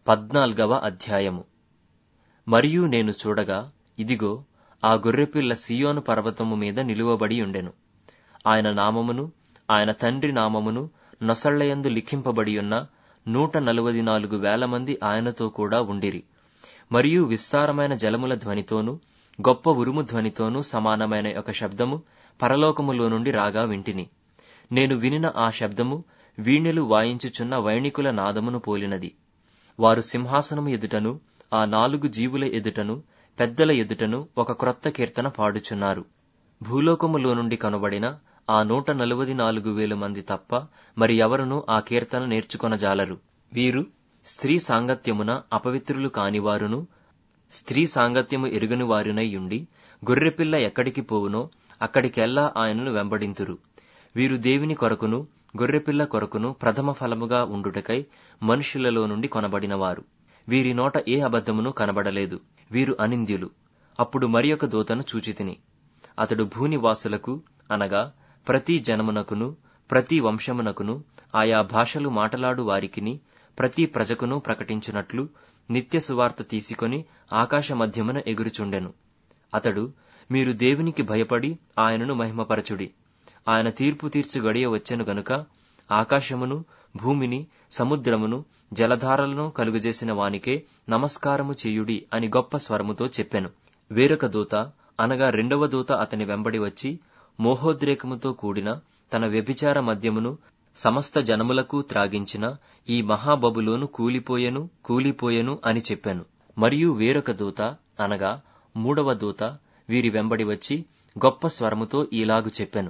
పద్నాల్గవ అధ్యాయము మరియు నేను చూడగా ఇదిగో ఆ గొర్రెపిల్ల సియోను పర్వతము మీద నిలువబడి ఉండెను ఆయన నామమును ఆయన తండ్రి నామమును నొసళ్లయందు లిఖింపబడి ఉన్న నూట నలువది నాలుగు వేల మంది ఆయనతో కూడా ఉండిరి మరియు విస్తారమైన జలముల ధ్వనితోనూ గొప్ప ఉరుము ధ్వనితోనూ సమానమైన ఒక శబ్దము పరలోకములో నుండి రాగా వింటిని నేను వినిన ఆ శబ్దము వీణెలు వాయించుచున్న వైణికుల నాదమును పోలినది వారు సింహాసనము ఎదుటను ఆ నాలుగు జీవుల ఎదుటను పెద్దల ఎదుటను ఒక క్రొత్త కీర్తన పాడుచున్నారు భూలోకములో నుండి కనుబడిన ఆ నూట నలువది నాలుగు వేల మంది తప్ప మరి ఎవరునూ ఆ కీర్తన నేర్చుకొనజాలరు వీరు స్త్రీ సాంగత్యమున అపవిత్రులు కానివారును స్త్రీ సాంగత్యము ఎరుగని వారునై ఉండి గొర్రెపిల్ల ఎక్కడికి పోవునో అక్కడికెల్లా ఆయనను వెంబడింతురు వీరు దేవుని కొరకును గొర్రెపిల్ల కొరకును ప్రథమ ఫలముగా ఉండుటకై మనుషులలో నుండి కొనబడినవారు వీరి నోట ఏ అబద్ధమును కనబడలేదు వీరు అనింద్యులు అప్పుడు మరి ఒక దూతను చూచితిని అతడు భూనివాసులకు అనగా ప్రతి జనమునకును ప్రతి వంశమునకును ఆయా భాషలు మాటలాడు వారికిని ప్రతి ప్రజకును ప్రకటించున్నట్లు నిత్య సువార్త తీసుకొని ఆకాశ మధ్యమున ఎగురుచుండెను అతడు మీరు దేవునికి భయపడి ఆయనను మహిమపరచుడి ఆయన తీర్పు తీర్చు గడియ వచ్చెను గనుక ఆకాశమును భూమిని సముద్రమును జలధారలను కలుగజేసిన వానికే నమస్కారము చేయుడి అని గొప్ప స్వరముతో చెప్పెను వేరొక దూత అనగా రెండవ దూత అతని వెంబడి వచ్చి మోహోద్రేకముతో కూడిన తన వ్యభిచార మద్యమును సమస్త జనములకు త్రాగించిన ఈ మహాబబులోను కూలిపోయెను కూలిపోయెను అని చెప్పాను మరియు వేరొక దూత అనగా మూడవ దూత వీరి వెంబడి వచ్చి గొప్ప స్వరముతో ఈలాగు చెప్పెను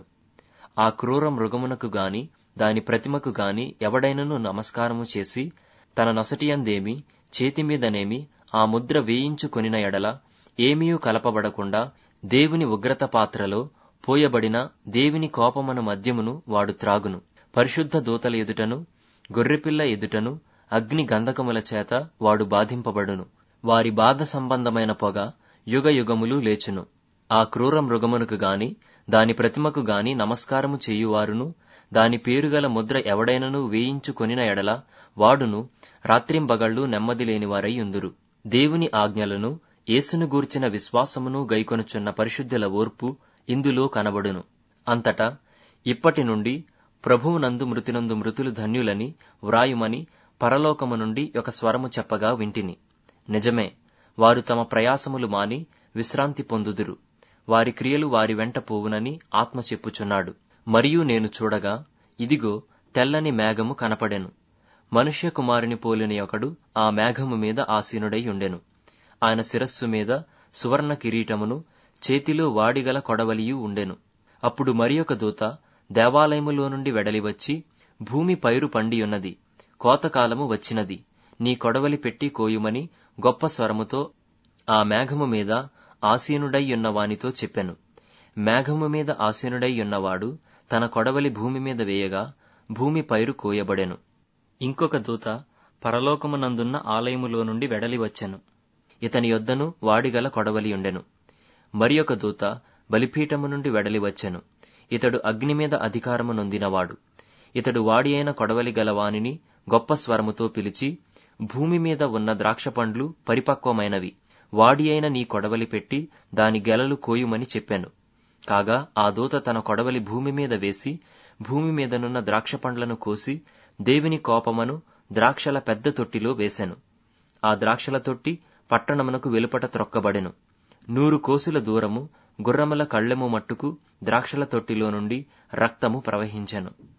ఆ క్రూర మృగమునకు గాని దాని ప్రతిమకు గాని ఎవడైనను నమస్కారము చేసి తన నొసటియందేమి చేతిమీదనేమి ఆ ముద్ర వేయించుకొనిన ఎడల ఏమీయూ కలపబడకుండా దేవుని ఉగ్రత పాత్రలో పోయబడిన దేవుని కోపమను మద్యమును వాడు త్రాగును పరిశుద్ధ దూతల ఎదుటను గొర్రెపిల్ల ఎదుటను అగ్ని గంధకముల చేత వాడు బాధింపబడును వారి బాధ సంబంధమైన పొగ యుగ యుగములు లేచును ఆ క్రూర మృగమునకు గాని దాని ప్రతిమకు గాని నమస్కారము చేయువారును దాని పేరుగల ముద్ర ఎవడైనను వేయించుకొనిన ఎడల వాడును రాత్రింబగళ్ళు నెమ్మది లేనివారై ఉందురు దేవుని ఆజ్ఞలను యేసును గూర్చిన విశ్వాసమును గైకొనుచున్న పరిశుద్ధుల ఓర్పు ఇందులో కనబడును అంతటా ఇప్పటి నుండి ప్రభువునందు మృతినందు మృతులు ధన్యులని వ్రాయుమని పరలోకము నుండి ఒక స్వరము చెప్పగా వింటిని నిజమే వారు తమ ప్రయాసములు మాని విశ్రాంతి పొందుదురు వారి క్రియలు వారి వెంట పోవునని ఆత్మ చెప్పుచున్నాడు మరియు నేను చూడగా ఇదిగో తెల్లని మేఘము కనపడెను మనుష్య కుమారుని పోలిన ఒకడు ఆ మేఘము మీద ఆసీనుడై ఉండెను ఆయన శిరస్సు మీద సువర్ణ కిరీటమును చేతిలో వాడిగల కొడవలియు ఉండెను అప్పుడు మరి ఒక దూత దేవాలయములో నుండి వెడలి వచ్చి భూమి పైరు పండియున్నది కోతకాలము వచ్చినది నీ కొడవలి పెట్టి కోయుమని గొప్ప స్వరముతో ఆ మేఘము మీద ఆసీనుడై ఉన్న వానితో చెప్పెను మేఘము మీద ఆసీనుడై ఉన్నవాడు తన కొడవలి భూమి మీద వేయగా భూమి పైరు కోయబడెను ఇంకొక దూత పరలోకమునందున్న ఆలయములో నుండి వెడలి వచ్చెను ఇతని యొద్దను వాడిగల కొడవలి ఉండెను మరి ఒక దూత బలిపీఠము నుండి వెడలి వచ్చెను ఇతడు అగ్ని మీద అధికారము నొందినవాడు ఇతడు వాడి అయిన కొడవలి గలవానిని గొప్ప స్వరముతో పిలిచి భూమి మీద ఉన్న ద్రాక్ష పండ్లు పరిపక్వమైనవి వాడి అయిన నీ కొడవలి పెట్టి దాని గెలలు కోయుమని చెప్పాను కాగా ఆ దూత తన కొడవలి భూమి మీద వేసి భూమి మీదనున్న ద్రాక్ష పండ్లను కోసి దేవుని కోపమను ద్రాక్షల పెద్ద తొట్టిలో వేశాను ఆ ద్రాక్షల తొట్టి పట్టణమునకు వెలుపట త్రొక్కబడెను నూరు కోసుల దూరము గుర్రముల కళ్ళెము మట్టుకు ద్రాక్షల తొట్టిలో నుండి రక్తము ప్రవహించెను